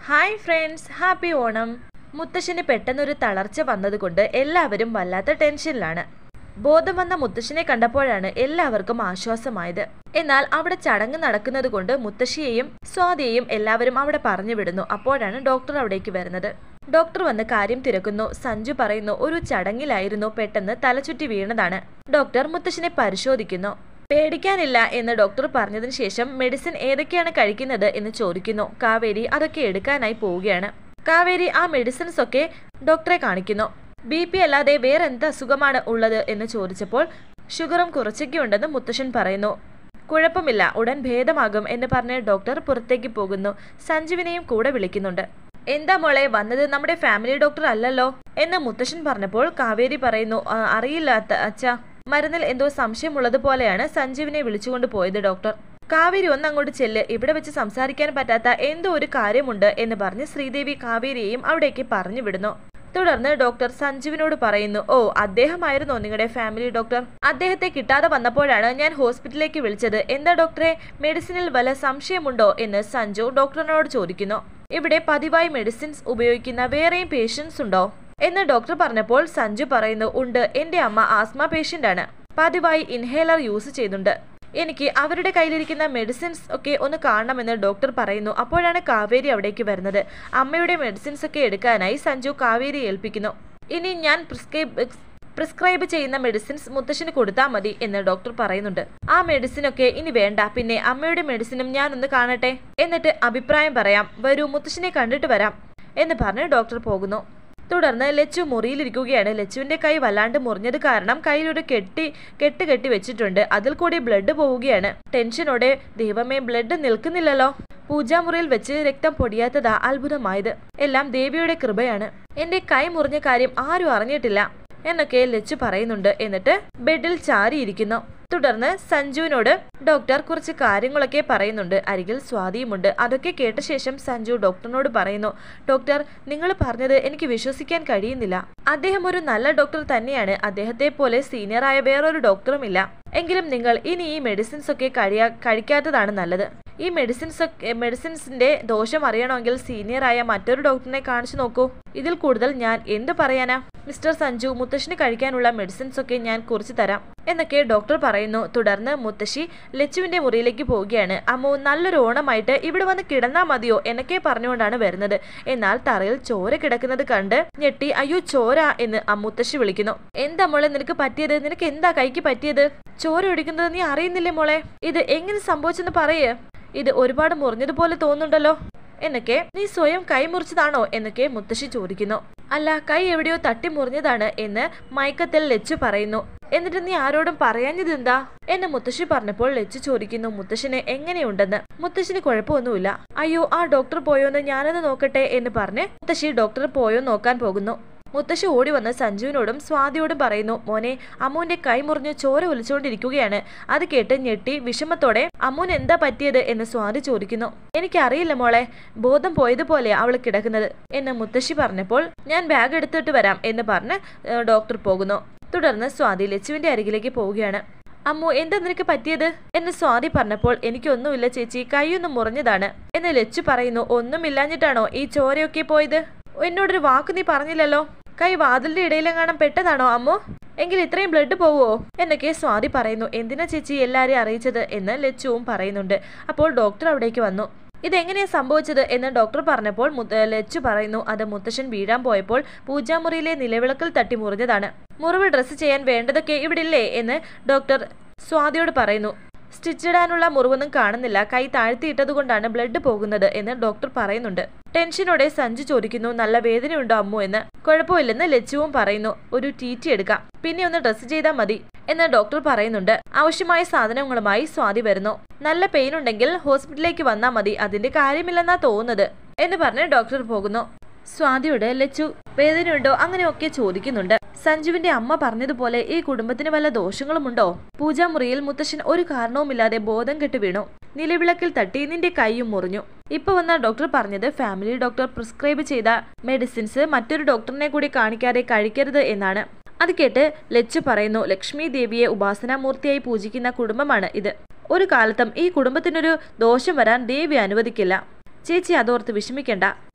hi friends happy Onam മുത്തശ്ശന് പെട്ടെന്നൊരു തളർച്ച വന്നതുകൊണ്ട് എല്ലാവരും വല്ലാത്ത ടെൻഷനിലാണ് ബോധം വന്ന മുത്തശ്ശനെ കണ്ടപ്പോഴാണ് എല്ലാവർക്കും ആശ്വാസമായത് എന്നാൽ അവിടെ ചടങ്ങ് നടക്കുന്നത് കൊണ്ട് മുത്തശ്ശിയെയും സ്വാതിയെയും എല്ലാവരും അവിടെ പറഞ്ഞു വിടുന്നു അപ്പോഴാണ് ഡോക്ടർ അവിടേക്ക് വരുന്നത് ഡോക്ടർ വന്ന് കാര്യം തിരക്കുന്നു സഞ്ജു പറയുന്നു ഒരു ചടങ്ങിലായിരുന്നു പെട്ടെന്ന് തലചുറ്റി വീണതാണ് ഡോക്ടർ മുത്തശ്ശനെ പരിശോധിക്കുന്നു പേടിക്കാനില്ല എന്ന് ഡോക്ടർ പറഞ്ഞതിന് ശേഷം മെഡിസിൻ ഏതൊക്കെയാണ് കഴിക്കുന്നത് എന്ന് ചോദിക്കുന്നു കാവേരി അതൊക്കെ എടുക്കാനായി പോവുകയാണ് കാവേരി ആ മെഡിസിൻസ് ഒക്കെ ഡോക്ടറെ കാണിക്കുന്നു ബി പി അല്ലാതെ വേറെ എന്ത് അസുഖമാണ് ഉള്ളത് എന്ന് ചോദിച്ചപ്പോൾ ഷുഗറും കുറച്ചൊക്കെ ഉണ്ടെന്ന് മുത്തശ്ശൻ പറയുന്നു കുഴപ്പമില്ല ഉടൻ ഭേദമാകും എന്ന് പറഞ്ഞ് ഡോക്ടർ പുറത്തേക്ക് പോകുന്നു സഞ്ജുവിനെയും കൂടെ വിളിക്കുന്നുണ്ട് എന്താ മോളെ വന്നത് നമ്മുടെ ഫാമിലി ഡോക്ടർ അല്ലല്ലോ എന്ന് മുത്തശ്ശൻ പറഞ്ഞപ്പോൾ കാവേരി പറയുന്നു "ആ, അറിയില്ല അത്ത- അച്ഛാ മരുന്നിൽ എന്തോ സംശയമുള്ളത് പോലെയാണ് സഞ്ജീവിനെ വിളിച്ചുകൊണ്ട് പോയത് ഡോക്ടർ കാവേരി ഒന്ന് അങ്ങോട്ട് ചെല്ല് ഇവിടെ വെച്ച് സംസാരിക്കാൻ പറ്റാത്ത എന്തോ ഒരു കാര്യമുണ്ട് എന്ന് പറഞ്ഞ് ശ്രീദേവി കാവേരിയെയും അവിടേക്ക് പറഞ്ഞു വിടുന്നു തുടർന്ന് ഡോക്ടർ സഞ്ജുവിനോട് പറയുന്നു ഓ അദ്ദേഹമായിരുന്നോ നിങ്ങളുടെ ഫാമിലി ഡോക്ടർ അദ്ദേഹത്തെ കിട്ടാതെ വന്നപ്പോഴാണ് ഞാൻ ഹോസ്പിറ്റലിലേക്ക് വിളിച്ചത് എന്താ ഡോക്ടറെ മെഡിസിനിൽ വല്ല സംശയമുണ്ടോ എന്ന് സഞ്ജു ഡോക്ടറിനോട് ചോദിക്കുന്നു ഇവിടെ പതിവായി മെഡിസിൻസ് ഉപയോഗിക്കുന്ന വേറെയും പേഷ്യൻസ് ഉണ്ടോ എന്ന് ഡോക്ടർ പറഞ്ഞപ്പോൾ സഞ്ജു പറയുന്നു ഉണ്ട് എന്റെ അമ്മ ആസ്മ പേഷ്യന്റ് ആണ് പതിവായി ഇൻഹേലർ യൂസ് ചെയ്യുന്നുണ്ട് എനിക്ക് അവരുടെ കയ്യിലിരിക്കുന്ന മെഡിസിൻസ് ഒക്കെ ഒന്ന് കാണണമെന്ന് ഡോക്ടർ പറയുന്നു അപ്പോഴാണ് കാവേരി അവിടേക്ക് വരുന്നത് അമ്മയുടെ മെഡിസിൻസ് ഒക്കെ എടുക്കാനായി സഞ്ജു കാവേരി ഏൽപ്പിക്കുന്നു ഇനി ഞാൻ പ്രിസ്ക്രൈബ് പ്രിസ്ക്രൈബ് ചെയ്യുന്ന മെഡിസിൻസ് മുത്തശ്ശന് കൊടുത്താൽ മതി എന്ന് ഡോക്ടർ പറയുന്നുണ്ട് ആ മെഡിസിൻ ഒക്കെ ഇനി വേണ്ട പിന്നെ അമ്മയുടെ മെഡിസിനും ഞാനൊന്ന് കാണട്ടെ എന്നിട്ട് അഭിപ്രായം പറയാം വരൂ മുത്തശ്ശനെ കണ്ടിട്ട് വരാം എന്ന് പറഞ്ഞ് ഡോക്ടർ പോകുന്നു തുടർന്ന് ലച്ചു മുറിയിലിരിക്കുകയാണ് ലച്ചുവിന്റെ കൈ വല്ലാണ്ട് മുറിഞ്ഞത് കാരണം കയ്യിലൊരു കെട്ടി കെട്ട് കെട്ടി വെച്ചിട്ടുണ്ട് അതിൽ കൂടി ബ്ലഡ് പോവുകയാണ് ടെൻഷനോടെ ദൈവമേ ബ്ലഡ് നിൽക്കുന്നില്ലല്ലോ പൂജാമുറിയിൽ വെച്ച് രക്തം പൊടിയാത്തതാ അത്ഭുതമായത് എല്ലാം ദേവിയുടെ കൃപയാണ് എന്റെ കൈ മുറിഞ്ഞ കാര്യം ആരും അറിഞ്ഞിട്ടില്ല എന്നൊക്കെ ലച്ചു പറയുന്നുണ്ട് എന്നിട്ട് ബെഡിൽ ചാരിയിരിക്കുന്നു തുടർന്ന് സഞ്ജുവിനോട് ഡോക്ടർ കുറച്ച് കാര്യങ്ങളൊക്കെ പറയുന്നുണ്ട് അരികിൽ സ്വാതിയുമുണ്ട് അതൊക്കെ കേട്ട ശേഷം സഞ്ജു ഡോക്ടറിനോട് പറയുന്നു ഡോക്ടർ നിങ്ങൾ പറഞ്ഞത് എനിക്ക് വിശ്വസിക്കാൻ കഴിയുന്നില്ല അദ്ദേഹം ഒരു നല്ല ഡോക്ടർ തന്നെയാണ് അദ്ദേഹത്തെ പോലെ സീനിയറായ വേറൊരു ഡോക്ടറുമില്ല എങ്കിലും നിങ്ങൾ ഇനി ഈ മെഡിസിൻസ് ഒക്കെ കഴിയാ കഴിക്കാത്തതാണ് നല്ലത് ഈ മെഡിസിൻസ് ഒക്കെ മെഡിസിൻസിന്റെ ദോഷം അറിയണമെങ്കിൽ സീനിയറായ മറ്റൊരു ഡോക്ടറിനെ കാണിച്ചു നോക്കൂ ഇതിൽ കൂടുതൽ ഞാൻ എന്തു പറയാനാ മിസ്റ്റർ സഞ്ജു മുത്തശ്ശിന് കഴിക്കാനുള്ള മെഡിസിൻസ് ഒക്കെ ഞാൻ കുറിച്ച് തരാം എന്നൊക്കെ ഡോക്ടർ പറയുന്നു തുടർന്ന് മുത്തശ്ശി ലച്ചുവിന്റെ മുറിയിലേക്ക് പോവുകയാണ് അമ്മു നല്ലൊരു ഓണമായിട്ട് ഇവിടെ വന്ന് കിടന്നാ മതിയോ എന്നൊക്കെ പറഞ്ഞുകൊണ്ടാണ് വരുന്നത് എന്നാൽ തറയിൽ ചോര കിടക്കുന്നത് കണ്ട് ഞെട്ടി അയ്യോ ചോര എന്ന് ആ മുത്തശ്ശി വിളിക്കുന്നു എന്താ മോളെ നിനക്ക് പറ്റിയത് നിനക്ക് എന്താ കൈക്ക് പറ്റിയത് ചോര ഒടിക്കുന്നത് നീ അറിയുന്നില്ലേ മോളെ ഇത് എങ്ങനെ സംഭവിച്ചെന്ന് പറയേ ഇത് ഒരുപാട് മുറിഞ്ഞതുപോലെ തോന്നുന്നുണ്ടല്ലോ എന്നൊക്കെ നീ സ്വയം കൈ മുറിച്ചതാണോ എന്നൊക്കെ മുത്തശ്ശി ചോദിക്കുന്നു അല്ല കൈ എവിടെയോ തട്ടി മുറിഞ്ഞതാണ് എന്ന് മയക്കത്തിൽ ലച്ചു പറയുന്നു എന്നിട്ട് നീ ആരോടും പറയാഞ്ഞതെന്താ എന്ന് മുത്തശ്ശി പറഞ്ഞപ്പോൾ ലച്ചു ചോദിക്കുന്നു മുത്തശ്ശന് എങ്ങനെയുണ്ടെന്ന് മുത്തശ്ശിന് കുഴപ്പമൊന്നുമില്ല അയ്യോ ആ ഡോക്ടർ പോയോന്ന് ഞാനൊന്ന് നോക്കട്ടെ എന്ന് പറഞ്ഞ് മുത്തശ്ശി ഡോക്ടർ പോയോ നോക്കാൻ പോകുന്നു മുത്തശ്ശി ഓടി വന്ന് സഞ്ജുവിനോടും സ്വാതിയോടും പറയുന്നു മോനെ അമ്മുവിന്റെ കൈ മുറിഞ്ഞ് ചോര ഒലിച്ചുകൊണ്ടിരിക്കുകയാണ് അത് കേട്ട് ഞെട്ടി വിഷമത്തോടെ അമ്മുവിന് എന്താ പറ്റിയത് എന്ന് സ്വാതി ചോദിക്കുന്നു എനിക്കറിയില്ല മോളെ ബോധം പോയതുപോലെ അവൾ കിടക്കുന്നത് എന്ന് മുത്തശ്ശി പറഞ്ഞപ്പോൾ ഞാൻ ബാഗ് എടുത്തിട്ട് വരാം എന്ന് പറഞ്ഞ് ഏഹ്, ഡോക്ടർ പോകുന്നു തുടർന്ന് സ്വാതി ലച്ചുവിന്റെ അരികിലേക്ക് പോവുകയാണ് അമ്മു എന്താ നിനക്ക് പറ്റിയത് എന്ന് സ്വാതി പറഞ്ഞപ്പോൾ എനിക്കൊന്നുമില്ല ചേച്ചി കൈയൊന്നും മുറിഞ്ഞതാണ് എന്ന് ലച്ചു പറയുന്നു ഒന്നുമില്ലാഞ്ഞിട്ടാണോ ഈ ചോരയൊക്കെ പോയത് എന്നോടൊരു വാക്ക് നീ പറഞ്ഞില്ലല്ലോ കൈ വാതിലിന്റെ ഇടയിലെങ്ങാനും പെട്ടതാണോ അമ്മു എങ്കിൽ ഇത്രയും ബ്ലഡ് പോവോ എന്നൊക്കെ സ്വാതി പറയുന്നു എന്തിനാ ചേച്ചി എല്ലാരെയും അറിയിച്ചത് എന്ന് ലച്ചുവും പറയുന്നുണ്ട് അപ്പോൾ ഡോക്ടർ അവിടേക്ക് വന്നു ഇതെങ്ങനെയാ സംഭവിച്ചത് എന്ന് ഡോക്ടർ പറഞ്ഞപ്പോൾ മുത്ത- ലച്ചു പറയുന്നു അത് മുത്തശ്ശൻ വീഴാൻ പോയപ്പോൾ പൂജാമുറിയിലെ നിലവിളക്കിൽ തട്ടി മുറിഞ്ഞതാണ് മുറിവ് ഡ്രസ്സ് ചെയ്യാൻ വേണ്ടതൊക്കെ ഇവിടെ ഇല്ലേ എന്ന് ഡോക്ടർ സ്വാതിയോട് പറയുന്നു സ്റ്റിച്ചിടാനുള്ള മുറിവൊന്നും കാണുന്നില്ല കൈ താഴ്ത്തിയിട്ടതുകൊണ്ടാണ് ബ്ലഡ് പോകുന്നത് എന്ന് ഡോക്ടർ പറയുന്നുണ്ട് ടെൻഷനോടെ സഞ്ജു ചോദിക്കുന്നു നല്ല വേദനയുണ്ടോ അമ്മു എന്ന് കുഴപ്പമില്ലെന്ന് ലച്ചുവും പറയുന്നു ഒരു ടി ടി എടുക്കാം പിന്നെ ഒന്ന് ഡ്രസ്സ് ചെയ്താൽ മതി എന്ന് ഡോക്ടർ പറയുന്നുണ്ട് ആവശ്യമായ സാധനങ്ങളുമായി സ്വാതി വരുന്നു നല്ല പെയിൻ ഉണ്ടെങ്കിൽ ഹോസ്പിറ്റലിലേക്ക് വന്നാൽ മതി അതിന്റെ കാര്യമില്ലെന്നാ തോന്നുന്നത് എന്ന് പറഞ്ഞ് ഡോക്ടർ പോകുന്നു സ്വാതിയോട് ലച്ചു വേദനയുണ്ടോ അങ്ങനെയൊക്കെ ചോദിക്കുന്നുണ്ട് സഞ്ജുവിന്റെ അമ്മ പറഞ്ഞതുപോലെ ഈ കുടുംബത്തിന് വല്ല ദോഷങ്ങളുമുണ്ടോ പൂജാമുറിയിൽ മുത്തശ്ശൻ ഒരു കാരണവുമില്ലാതെ ബോധം കെട്ട് വീണു നിലവിളക്കിൽ തട്ടി നിന്റെ കൈയും മുറിഞ്ഞു ഇപ്പൊ വന്ന ഡോക്ടർ പറഞ്ഞത് ഫാമിലി ഡോക്ടർ പ്രിസ്ക്രൈബ് ചെയ്ത മെഡിസിൻസ് മറ്റൊരു ഡോക്ടറിനെ കൂടി കാണിക്കാതെ കഴിക്കരുത് എന്നാണ് അത് കേട്ട് ലച്ചു പറയുന്നു ലക്ഷ്മി ദേവിയെ ഉപാസനാമൂർത്തിയായി പൂജിക്കുന്ന കുടുംബമാണ് ഇത് ഒരു കാലത്തും ഈ കുടുംബത്തിനൊരു ദോഷം വരാൻ ദേവി അനുവദിക്കില്ല ചേച്ചി അതോർത്ത് വിഷമിക്കണ്ട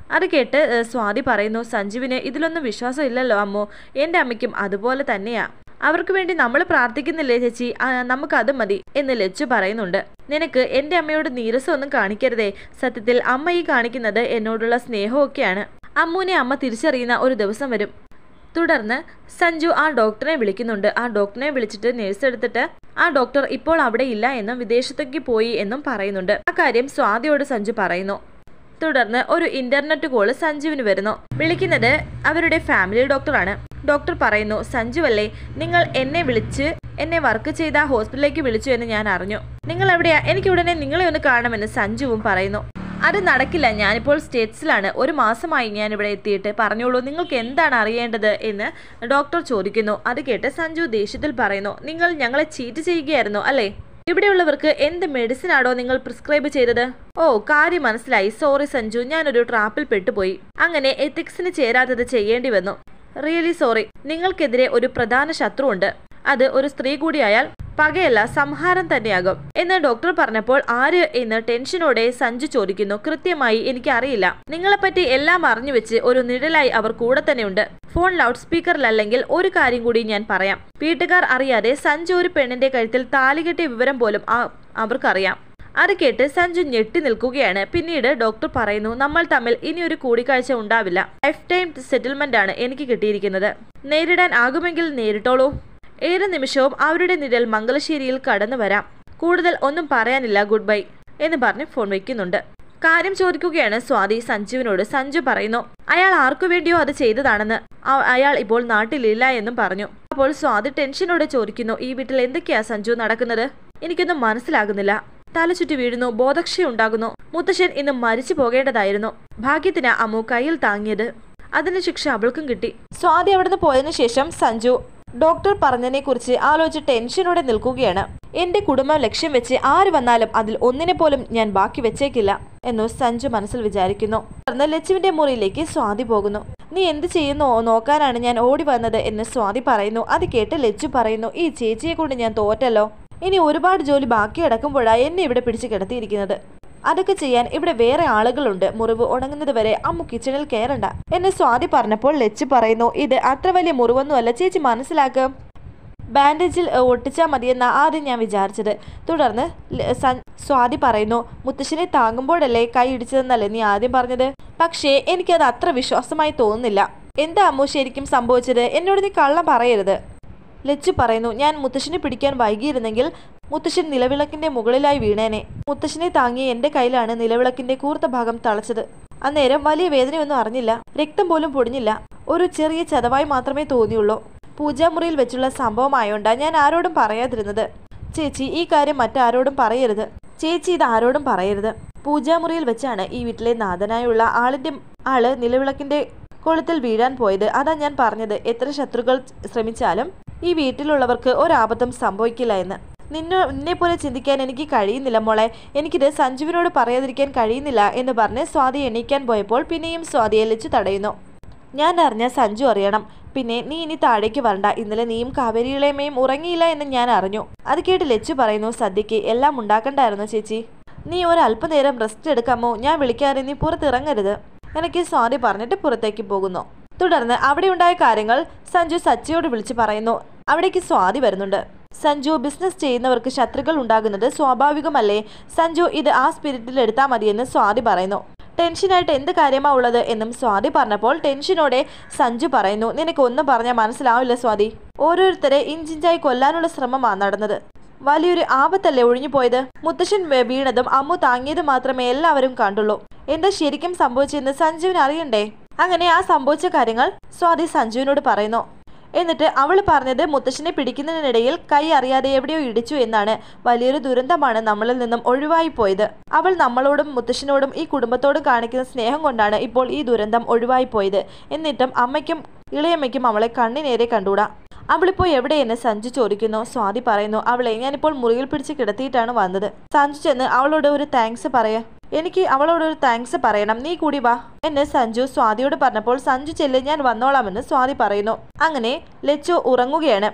അത് കേട്ട് ഏ, സ്വാതി പറയുന്നു സഞ്ജുവിന് ഇതിലൊന്നും വിശ്വാസം ഇല്ലല്ലോ അമ്മു എൻ്റെ അമ്മയ്ക്കും അതുപോലെ തന്നെയാ അവർക്ക് വേണ്ടി നമ്മൾ പ്രാർത്ഥിക്കുന്നില്ലേ ചേച്ചി ആ, നമുക്കത് മതി എന്ന് ലച്ചു പറയുന്നുണ്ട് നിനക്ക് എൻ്റെ അമ്മയോട് നീരസമൊന്നും കാണിക്കരുതേ സത്യത്തിൽ അമ്മ ഈ കാണിക്കുന്നത് എന്നോടുള്ള സ്നേഹമൊക്കെയാണ് അമ്മുവിനെ അമ്മ തിരിച്ചറിയുന്ന ഒരു ദിവസം വരും തുടർന്ന് സഞ്ജു ആ ഡോക്ടറെ വിളിക്കുന്നുണ്ട് ആ ഡോക്ടറെ വിളിച്ചിട്ട് നേഴ്സ് എടുത്തിട്ട് ആ ഡോക്ടർ ഇപ്പോൾ അവിടെ ഇല്ല എന്നും വിദേശത്തേക്ക് പോയി എന്നും പറയുന്നുണ്ട് ആ കാര്യം സ്വാതിയോട് സഞ്ജു പറയുന്നു തുടർന്ന് ഒരു ഇന്റർനെറ്റ് കോള് സഞ്ജുവിന് വരുന്നു വിളിക്കുന്നത് അവരുടെ ഫാമിലി ഡോക്ടറാണ് ഡോക്ടർ പറയുന്നു സഞ്ജു അല്ലേ നിങ്ങൾ എന്നെ വിളിച്ച് എന്നെ വർക്ക് ചെയ്ത ആ ഹോസ്പിറ്റലിലേക്ക് വിളിച്ചു എന്ന് ഞാൻ അറിഞ്ഞു നിങ്ങൾ എവിടെയാ എനിക്ക് ഉടനെ നിങ്ങളെ ഒന്ന് കാണണമെന്ന് സഞ്ജുവും പറയുന്നു അത് നടക്കില്ല ഞാനിപ്പോൾ സ്റ്റേറ്റ്സിലാണ് ഒരു മാസമായി ഞാൻ ഇവിടെ എത്തിയിട്ട് പറഞ്ഞോളൂ നിങ്ങൾക്ക് എന്താണ് അറിയേണ്ടത് എന്ന് ഡോക്ടർ ചോദിക്കുന്നു അത് കേട്ട് സഞ്ജു ദേഷ്യത്തിൽ പറയുന്നു നിങ്ങൾ ഞങ്ങളെ ചീറ്റ് ചെയ്യുകയായിരുന്നു അല്ലേ ഇവിടെയുള്ളവർക്ക് എന്ത് മെഡിസിൻ ആണോ നിങ്ങൾ പ്രിസ്ക്രൈബ് ചെയ്തത് ഓ കാര്യം മനസ്സിലായി സോറി സഞ്ജു ഞാനൊരു ട്രാപ്പിൽ പെട്ടുപോയി അങ്ങനെ എത്തിക്സിന് ചേരാത്തത് ചെയ്യേണ്ടി വന്നു റിയലി സോറി നിങ്ങൾക്കെതിരെ ഒരു പ്രധാന ശത്രുവുണ്ട് അത് ഒരു സ്ത്രീ കൂടിയായാൽ പകയല്ല സംഹാരം തന്നെയാകും എന്ന് ഡോക്ടർ പറഞ്ഞപ്പോൾ ആര് എന്ന് ടെൻഷനോടെ സഞ്ജു ചോദിക്കുന്നു കൃത്യമായി എനിക്ക് അറിയില്ല നിങ്ങളെപ്പറ്റി എല്ലാം അറിഞ്ഞു വെച്ച് ഒരു നിഴലായി അവർ കൂടെ തന്നെയുണ്ട് ഫോൺ ലൗഡ് സ്പീക്കറിലല്ലെങ്കിൽ ഒരു കാര്യം കൂടി ഞാൻ പറയാം വീട്ടുകാർ അറിയാതെ സഞ്ജു ഒരു പെണ്ണിന്റെ കഴുത്തിൽ താലികെട്ടിയ വിവരം പോലും ആ- അവർക്കറിയാം അത് കേട്ട് സഞ്ജു ഞെട്ടി നിൽക്കുകയാണ് പിന്നീട് ഡോക്ടർ പറയുന്നു നമ്മൾ തമ്മിൽ ഇനി ഒരു കൂടിക്കാഴ്ച ഉണ്ടാവില്ല ലൈഫ് ടൈം സെറ്റിൽമെന്റ് ആണ് എനിക്ക് കിട്ടിയിരിക്കുന്നത് നേരിടാൻ ആകുമെങ്കിൽ നേരിട്ടോളൂ ഏത് നിമിഷവും അവരുടെ നിഴൽ മംഗലശ്ശേരിയിൽ കടന്നു വരാം കൂടുതൽ ഒന്നും പറയാനില്ല ഗുഡ് ബൈ എന്ന് പറഞ്ഞ് ഫോൺ വയ്ക്കുന്നുണ്ട് കാര്യം ചോദിക്കുകയാണ് സ്വാതി സഞ്ജുവിനോട് സഞ്ജു പറയുന്നു അയാൾ ആർക്കു വേണ്ടിയോ അത് ചെയ്തതാണെന്ന് അ- അയാൾ ഇപ്പോൾ നാട്ടിലില്ല എന്നും പറഞ്ഞു അപ്പോൾ സ്വാതി ടെൻഷനോടെ ചോദിക്കുന്നു ഈ വീട്ടിൽ എന്തൊക്കെയാ സഞ്ജു നടക്കുന്നത് എനിക്കൊന്നും മനസ്സിലാകുന്നില്ല തലചുറ്റി വീഴുന്നു ബോധക്ഷയുണ്ടാകുന്നു മുത്തശ്ശൻ ഇന്ന് മരിച്ചു പോകേണ്ടതായിരുന്നു ഭാഗ്യത്തിന് അമ്മു കയ്യിൽ താങ്ങിയത് അതിന് ശിക്ഷ അവൾക്കും കിട്ടി സ്വാതി അവിടുന്ന് പോയതിനു ശേഷം സഞ്ജു ഡോക്ടർ പറഞ്ഞതിനെ കുറിച്ച് ആലോചിച്ച് ടെൻഷനോടെ നിൽക്കുകയാണ് എന്റെ കുടുംബം ലക്ഷ്യം വെച്ച് ആര് വന്നാലും അതിൽ ഒന്നിനെ പോലും ഞാൻ ബാക്കി വെച്ചേക്കില്ല എന്നു സഞ്ജു മനസ്സിൽ വിചാരിക്കുന്നു തുടർന്ന് ലച്ചുവിന്റെ മുറിയിലേക്ക് സ്വാതി പോകുന്നു നീ എന്ത് ചെയ്യുന്നു നോക്കാനാണ് ഞാൻ ഓടി വന്നത് എന്ന് സ്വാതി പറയുന്നു അത് കേട്ട് ലച്ചു പറയുന്നു ഈ ചേച്ചിയെ കൊണ്ട് ഞാൻ തോറ്റല്ലോ ഇനി ഒരുപാട് ജോലി ബാക്കി കിടക്കുമ്പോഴാണ് എന്നെ ഇവിടെ പിടിച്ച് കിടത്തിയിരിക്കുന്നത് അതൊക്കെ ചെയ്യാൻ ഇവിടെ വേറെ ആളുകളുണ്ട് മുറിവ് ഉണങ്ങുന്നത് വരെ അമ്മു കിച്ചണിൽ കയറണ്ട എന്ന് സ്വാതി പറഞ്ഞപ്പോൾ ലച്ച് പറയുന്നു ഇത് അത്ര വലിയ മുറിവൊന്നുമല്ല ചേച്ചി മനസ്സിലാക്കുക ബാൻഡേജിൽ ഏഹ്, ഒട്ടിച്ചാൽ മതിയെന്ന ആദ്യം ഞാൻ വിചാരിച്ചത് തുടർന്ന് ല- സൻ- സ്വാതി പറയുന്നു മുത്തശ്ശനെ താങ്ങുമ്പോഴല്ലേ കൈ ഇടിച്ചതെന്നല്ലേ നീ ആദ്യം പറഞ്ഞത് പക്ഷേ എനിക്കത് അത്ര വിശ്വാസമായി തോന്നുന്നില്ല എന്താ അമ്മു ശരിക്കും സംഭവിച്ചത് എന്നോട് നീ കള്ളം പറയരുത് ലച്ചു പറയുന്നു ഞാൻ മുത്തശ്ശനെ പിടിക്കാൻ വൈകിയിരുന്നെങ്കിൽ മുത്തശ്ശൻ നിലവിളക്കിന്റെ മുകളിലായി വീണേനെ മുത്തശ്ശനെ താങ്ങി എന്റെ കയ്യിലാണ് നിലവിളക്കിന്റെ കൂർത്ത ഭാഗം തളച്ചത് അന്നേരം വലിയ വേദനയൊന്നും അറിഞ്ഞില്ല രക്തം പോലും പൊടിഞ്ഞില്ല ഒരു ചെറിയ ചതവായി മാത്രമേ തോന്നിയുള്ളൂ പൂജാമുറിയിൽ വെച്ചുള്ള സംഭവമായോണ്ടാ ഞാൻ ആരോടും പറയാതിരുന്നത് ചേച്ചി ഈ കാര്യം മറ്റാരോടും പറയരുത് ചേച്ചി ഇത് ആരോടും പറയരുത് പൂജാമുറിയിൽ വെച്ചാണ് ഈ വീട്ടിലെ നാഥനായുള്ള ആളിന്റെ ആള് നിലവിളക്കിന്റെ കൊളുത്തിൽ വീഴാൻ പോയത് അതാ ഞാൻ പറഞ്ഞത് എത്ര ശത്രുക്കൾ ശ്രമിച്ചാലും ഈ വീട്ടിലുള്ളവർക്ക് ഒരാപത്തും സംഭവിക്കില്ല എന്ന് നിന്നെ നിന്നെ പോലെ ചിന്തിക്കാൻ എനിക്ക് കഴിയുന്നില്ല മോളെ എനിക്കിത് സഞ്ജുവിനോട് പറയാതിരിക്കാൻ കഴിയുന്നില്ല എന്ന് പറഞ്ഞ് സ്വാതി എണീക്കാൻ പോയപ്പോൾ പിന്നെയും സ്വാതിയെ ലച്ചു തടയുന്നു ഞാൻ അറിഞ്ഞ സഞ്ജു അറിയണം പിന്നെ നീ ഇനി താഴേക്ക് വരണ്ട ഇന്നലെ നീയും കാവേരിയിളയമയും ഉറങ്ങിയില്ല എന്ന് ഞാൻ അറിഞ്ഞു അത് കേട്ട് ലച്ചു പറയുന്നു സദ്യക്ക് എല്ലാം ഉണ്ടാക്കണ്ടായിരുന്നു ചേച്ചി നീ ഒരല്പനേരം റെസ്റ്റ് എടുക്കാമോ ഞാൻ വിളിക്കാതെ നീ പുറത്തിറങ്ങരുത് എനിക്ക് സ്വാതി പറഞ്ഞിട്ട് പുറത്തേക്ക് പോകുന്നു തുടർന്ന് അവിടെയുണ്ടായ കാര്യങ്ങൾ സഞ്ജു സച്ചിയോട് വിളിച്ചു പറയുന്നു അവിടേക്ക് സ്വാതി വരുന്നുണ്ട് സഞ്ജു ബിസിനസ് ചെയ്യുന്നവർക്ക് ശത്രുക്കൾ ഉണ്ടാകുന്നത് സ്വാഭാവികമല്ലേ സഞ്ജു ഇത് ആ സ്പിരിറ്റിൽ എടുത്താൽ മതിയെന്ന് സ്വാതി പറയുന്നു ടെൻഷനായിട്ട് എന്ത് കാര്യമാ ഉള്ളത് എന്നും സ്വാതി പറഞ്ഞപ്പോൾ ടെൻഷനോടെ സഞ്ജു പറയുന്നു നിനക്ക് ഒന്നും പറഞ്ഞാൽ മനസ്സിലാവില്ല സ്വാതി ഓരോരുത്തരെ ഇഞ്ചിഞ്ചായി കൊല്ലാനുള്ള ശ്രമമാണ് നടന്നത് വലിയൊരു ആപത്തല്ലേ ഒഴിഞ്ഞു പോയത് മുത്തശ്ശൻ വേ- വീണതും അമ്മു താങ്ങിയതും മാത്രമേ എല്ലാവരും കണ്ടുള്ളൂ എന്താ ശരിക്കും സംഭവിച്ചെന്ന് സഞ്ജുവിന് അറിയണ്ടേ അങ്ങനെ ആ സംഭവിച്ച കാര്യങ്ങൾ സ്വാതി സഞ്ജുവിനോട് പറയുന്നു എന്നിട്ട് അവൾ പറഞ്ഞത് മുത്തശ്ശനെ പിടിക്കുന്നതിനിടയിൽ കൈ അറിയാതെ എവിടെയോ ഇടിച്ചു എന്നാണ് വലിയൊരു ദുരന്തമാണ് നമ്മളിൽ നിന്നും ഒഴിവായി പോയത് അവൾ നമ്മളോടും മുത്തശ്ശനോടും ഈ കുടുംബത്തോടും കാണിക്കുന്ന സ്നേഹം കൊണ്ടാണ് ഇപ്പോൾ ഈ ദുരന്തം ഒഴിവായി പോയത് എന്നിട്ടും അമ്മയ്ക്കും ഇളയമ്മയ്ക്കും അവളെ കണ്ണിനേരെ കണ്ടൂടാ അവളിപ്പോ എവിടെയെന്ന് സഞ്ജു ചോദിക്കുന്നു സ്വാതി പറയുന്നു അവളെ ഞാനിപ്പോൾ മുറിയിൽ പിടിച്ച് കിടത്തിയിട്ടാണ് വന്നത് സഞ്ജു ചെന്ന് അവളോട് ഒരു താങ്ക്സ് പറയ എനിക്ക് അവളോട് ഒരു താങ്ക്സ് പറയണം നീ കൂടി വാ എന്ന് സഞ്ജു സ്വാതിയോട് പറഞ്ഞപ്പോൾ സഞ്ജു ചെല്ല് ഞാൻ വന്നോളാമെന്ന് സ്വാതി പറയുന്നു അങ്ങനെ ലച്ചു ഉറങ്ങുകയാണ്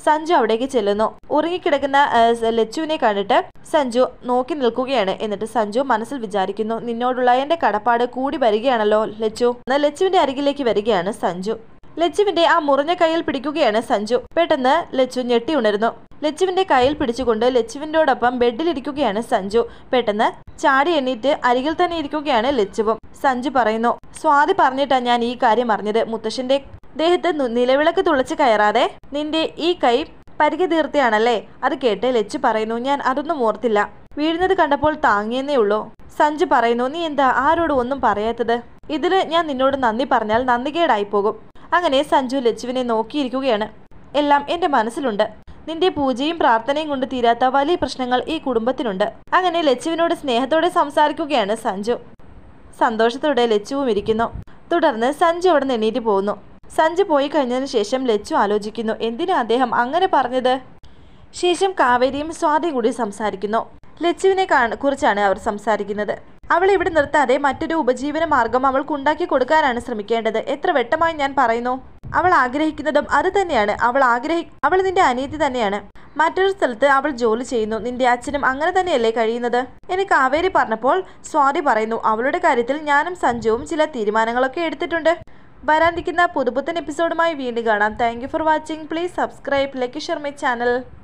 സഞ്ജു അവിടേക്ക് ചെല്ലുന്നു ഉറങ്ങിക്കിടക്കുന്ന ആ, ലച്ചുവിനെ കണ്ടിട്ട് സഞ്ജു നോക്കി നിൽക്കുകയാണ് എന്നിട്ട് സഞ്ജു മനസ്സിൽ വിചാരിക്കുന്നു നിന്നോടുള്ള എന്റെ കടപ്പാട് കൂടി വരികയാണല്ലോ ലച്ചു എന്നാൽ ലച്ചുവിന്റെ അരികിലേക്ക് വരികയാണ് സഞ്ജു ലച്ചുവിന്റെ ആ മുറിഞ്ഞ കയ്യിൽ പിടിക്കുകയാണ് സഞ്ജു പെട്ടെന്ന് ലച്ചു ഞെട്ടി ഉണരുന്നു ലച്ചുവിന്റെ കയ്യിൽ പിടിച്ചുകൊണ്ട് ലച്ചുവിൻ്റെയോടൊപ്പം ബെഡിലിരിക്കുകയാണ് സഞ്ജു പെട്ടെന്ന് ചാടി എണ്ണീറ്റ് അരികിൽ തന്നെ ഇരിക്കുകയാണ് ലച്ചുവും സഞ്ജു പറയുന്നു സ്വാതി പറഞ്ഞിട്ടാ ഞാൻ ഈ കാര്യം അറിഞ്ഞത് മുത്തശ്ശന്റെ ദേഹത്ത് നു- നിലവിളക്ക് തുളച്ച് കയറാതെ നിന്റെ ഈ കൈ പരിധി തീർത്തിയാണല്ലേ അത് കേട്ട് ലച്ചു പറയുന്നു ഞാൻ അതൊന്നും ഓർത്തില്ല വീഴുന്നത് കണ്ടപ്പോൾ താങ്ങിയെന്നേ ഉള്ളൂ സഞ്ജു പറയുന്നു നീ എന്താ ആരോടും ഒന്നും പറയാത്തത് ഇതിന് ഞാൻ നിന്നോട് നന്ദി പറഞ്ഞാൽ നന്ദികേടായി പോകും അങ്ങനെ സഞ്ജു ലച്ചുവിനെ നോക്കിയിരിക്കുകയാണ് എല്ലാം എന്റെ മനസ്സിലുണ്ട് നിന്റെ പൂജയും പ്രാർത്ഥനയും കൊണ്ട് തീരാത്ത വലിയ പ്രശ്നങ്ങൾ ഈ കുടുംബത്തിനുണ്ട് അങ്ങനെ ലച്ചുവിനോട് സ്നേഹത്തോടെ സംസാരിക്കുകയാണ് സഞ്ജു സന്തോഷത്തോടെ ലച്ചുവും ഇരിക്കുന്നു തുടർന്ന് സഞ്ജു അവിടെ നിന്ന് എണീറ്റ് പോകുന്നു സഞ്ജു പോയി കഴിഞ്ഞതിന് ശേഷം ലച്ചു ആലോചിക്കുന്നു എന്തിനാ അദ്ദേഹം അങ്ങനെ പറഞ്ഞത് ശേഷം കാവേരിയും സ്വാതിയും കൂടി സംസാരിക്കുന്നു ലച്ചുവിനെ കാണ് കുറിച്ചാണ് അവർ സംസാരിക്കുന്നത് അവളെ ഇവിടെ നിർത്താതെ മറ്റൊരു ഉപജീവന മാർഗം അവൾക്ക് ഉണ്ടാക്കി കൊടുക്കാനാണ് ശ്രമിക്കേണ്ടത് എത്ര വെട്ടമായി ഞാൻ പറയുന്നു അവൾ ആഗ്രഹിക്കുന്നതും അത് തന്നെയാണ് അവൾ ആഗ്രഹി അവൾ നിന്റെ അനിയത്തി തന്നെയാണ് മറ്റൊരു സ്ഥലത്ത് അവൾ ജോലി ചെയ്യുന്നു നിന്റെ അച്ഛനും അങ്ങനെ തന്നെയല്ലേ കഴിയുന്നത് എനിക്ക് കാവേരി പറഞ്ഞപ്പോൾ സ്വാതി പറയുന്നു അവളുടെ കാര്യത്തിൽ ഞാനും സഞ്ജുവും ചില തീരുമാനങ്ങളൊക്കെ എടുത്തിട്ടുണ്ട് വരാനിരിക്കുന്ന പുതുപുത്തൻ എപ്പിസോഡുമായി വീണ്ടും കാണാം thank you for watching please subscribe Lucky Sharmi channel